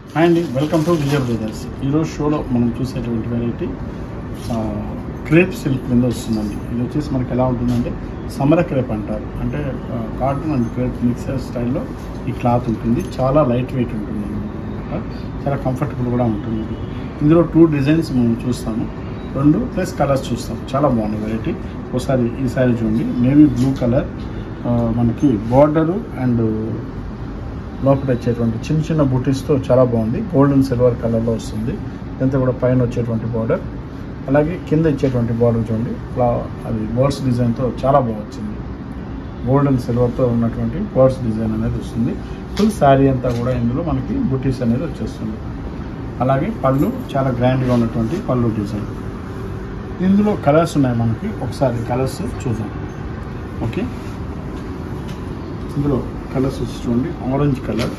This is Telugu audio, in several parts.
హాయ్ అండి వెల్కమ్ టు విజయ్ బ్రదర్స్ ఈరోజు షోలో మనం చూసేటువంటి వెరైటీ క్రేప్ సిల్క్ మీద వస్తుందండి ఇది వచ్చేసి మనకి ఎలా ఉంటుందంటే సమర క్రేప్ అంటారు అంటే కాటన్ అండ్ క్రేప్ మిక్సర్ స్టైల్లో ఈ క్లాత్ ఉంటుంది చాలా లైట్ వెయిట్ ఉంటుంది అన్నమాట. చాలా కంఫర్టబుల్ కూడా ఉంటుంది ఇందులో టూ డిజైన్స్ మనం చూస్తాము రెండు ప్లస్ కలర్స్ చూస్తాం చాలా బాగుంది వెరైటీ ఒకసారి ఈ సారీ చూడండి నేవీ బ్లూ కలర్ మనకి బార్డరు అండ్ లోపల వచ్చేటువంటి చిన్న చిన్న బుటీస్తో చాలా బాగుంది గోల్డ్ అండ్ సిల్వర్ కలర్లో వస్తుంది ఇదంతా కూడా పైన వచ్చేటువంటి బార్డర్ అలాగే కింద ఇచ్చేటువంటి బార్డర్ చూడండి ఫ్లా అది బర్డ్స్ డిజైన్తో చాలా బాగా వచ్చింది గోల్డ్ అండ్ సిల్వర్తో ఉన్నటువంటి బర్డ్స్ డిజైన్ అనేది వస్తుంది ఫుల్ శారీ అంతా కూడా ఇందులో మనకి బుటీస్ అనేది వచ్చేస్తుంది అలాగే పళ్ళు చాలా గ్రాండ్గా ఉన్నటువంటి పళ్ళు డిజైన్ ఇందులో కలర్స్ ఉన్నాయి మనకి ఒకసారి కలర్స్ చూద్దాం ఓకే ఇందులో కలర్స్ వచ్చి చూడండి ఆరెంజ్ కలర్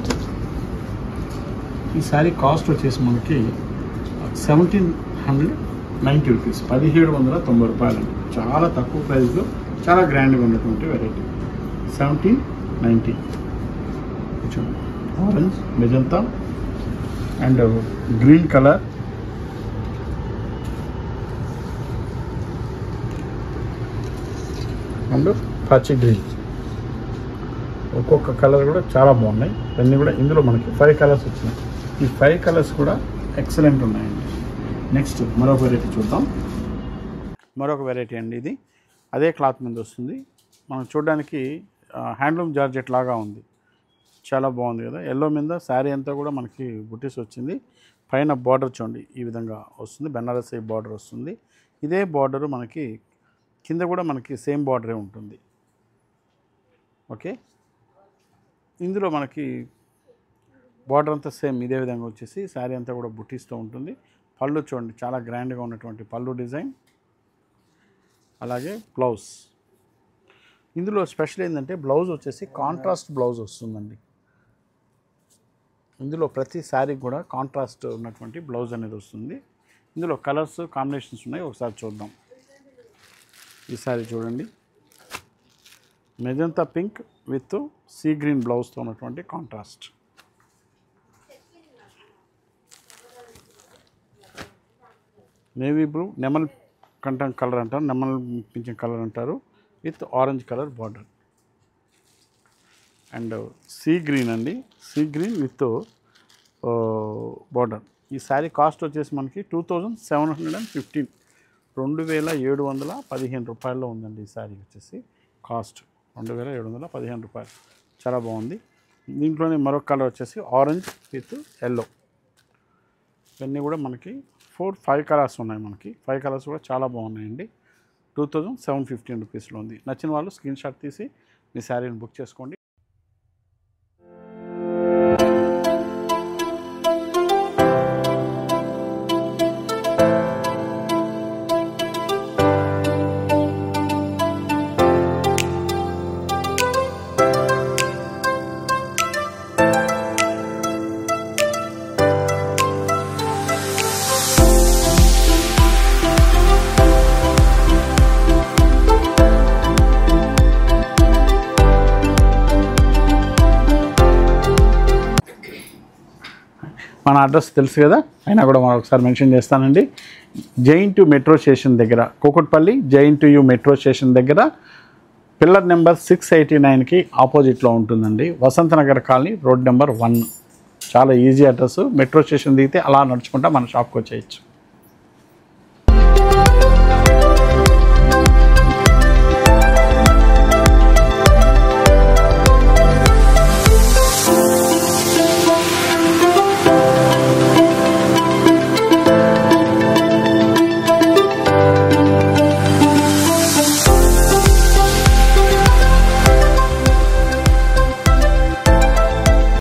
ఈ శారీ కాస్ట్ వచ్చేసి మనకి సెవెంటీన్ హండ్రెడ్ నైంటీ రూపీస్ పదిహేడు వందల తొంభై రూపాయలు చాలా తక్కువ ప్రైస్లో చాలా గ్రాండ్గా ఉన్నటువంటి వెరైటీ సెవెంటీన్ నైంటీ చూడండి orange magenta and green colour and పచ్చి గ్రీన్ ఒక్కొక్క కలర్ కూడా చాలా బాగున్నాయి అన్నీ కూడా ఇందులో మనకి ఫైవ్ కలర్స్ వచ్చినాయి ఈ ఫైవ్ కలర్స్ కూడా ఎక్సలెంట్ ఉన్నాయండి నెక్స్ట్ మరొక వెరైటీ చూద్దాం మరొక వెరైటీ అండి ఇది అదే క్లాత్ మీద వస్తుంది మనం చూడడానికి హ్యాండ్లూమ్ జార్జెట్ లాగా ఉంది చాలా బాగుంది కదా ఎల్లో మీద శారీ అంతా కూడా మనకి బుటీస్ వచ్చింది పైన బార్డర్ చూడండి ఈ విధంగా వస్తుంది బెనారసీ బార్డర్ వస్తుంది ఇదే బార్డర్ మనకి కింద కూడా మనకి సేమ్ బార్డరే ఉంటుంది ఓకే ఇందులో మనకి బార్డర్ అంతా సేమ్ ఇదే విధంగా వచ్చేసి శారీ అంతా కూడా బుటీస్తో ఉంటుంది పళ్ళు చూడండి చాలా గ్రాండ్గా ఉన్నటువంటి పళ్ళు డిజైన్ అలాగే బ్లౌజ్ ఇందులో స్పెషల్ ఏంటంటే బ్లౌజ్ వచ్చేసి కాంట్రాస్ట్ బ్లౌజ్ వస్తుందండి ఇందులో ప్రతి శారీకి కూడా కాంట్రాస్ట్ ఉన్నటువంటి బ్లౌజ్ అనేది వస్తుంది ఇందులో కలర్స్ కాంబినేషన్స్ ఉన్నాయి ఒకసారి చూద్దాం ఈ శారీ చూడండి magenta pink with sea green బ్లౌజ్తో ఉన్నటువంటి కాంట్రాస్ట్ నేవీ బ్లూ నెమల్ కంటం కలర్ అంటారు నెమల్ పింఛన్ కలర్ అంటారు with orange colour border and sea green అండి సీ గ్రీన్ విత్ బార్డర్ ఈ శారీ కాస్ట్ వచ్చేసి మనకి two thousand seven hundred and fifteen రెండు వేల ఏడు వందల పదిహేను రూపాయల్లో ఉందండి ఈ శారీ వచ్చేసి కాస్ట్ రెండు వేల ఏడు వందల పదిహేను రూపాయలు చాలా బాగుంది దీంట్లోనే మరొక కలర్ వచ్చేసి ఆరెంజ్ విత్ ఎల్లో ఇవన్నీ కూడా మనకి ఫోర్ ఫైవ్ కలర్స్ ఉన్నాయి మనకి ఫైవ్ కలర్స్ కూడా చాలా బాగున్నాయండి టూ థౌజండ్ సెవెన్ ఫిఫ్టీన్ రూపీస్లో ఉంది నచ్చిన వాళ్ళు స్క్రీన్ షాట్ తీసి మీ శారీని బుక్ చేసుకోండి మన అడ్రస్ తెలుసు కదా అయినా కూడా మనం ఒకసారి మెన్షన్ చేస్తానండి జైన్ టు మెట్రో స్టేషన్ దగ్గర Kukatpally J N T U metro station దగ్గర పిల్లర్ నెంబర్ సిక్స్ ఎయిటీ నైన్కి ఆపోజిట్లో ఉంటుందండి Vasanthnagar colony road number one చాలా ఈజీ అడ్రస్ మెట్రో స్టేషన్ దిగితే అలా నడుచుకుంటా మన షాప్కి వచ్చేయచ్చు